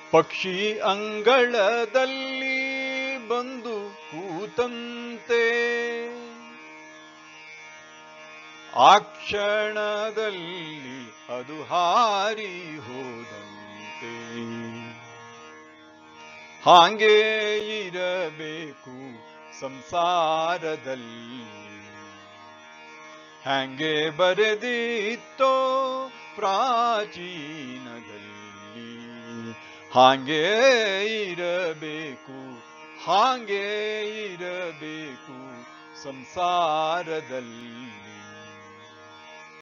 ಪಕ್ಷಿ ಅಂಗಳದಲ್ಲಿ ಬಂದು ಕೂತಂತೆ ಆ ಕ್ಷಣದಲ್ಲಿ ಅದು ಹಾರಿ ಹೋದಂತೆ ಹಾಗೆ ಇರಬೇಕು ಸಂಸಾರದಲ್ಲಿ ಹ್ಯಾಂಗೆ ಬರೆದಿತ್ತೋ ಪ್ರಾಚೀನದಲ್ಲಿ ಹಾಗೆ ಇರಬೇಕು ಹಾಗೆ ಇರಬೇಕು ಸಂಸಾರದಲ್ಲಿ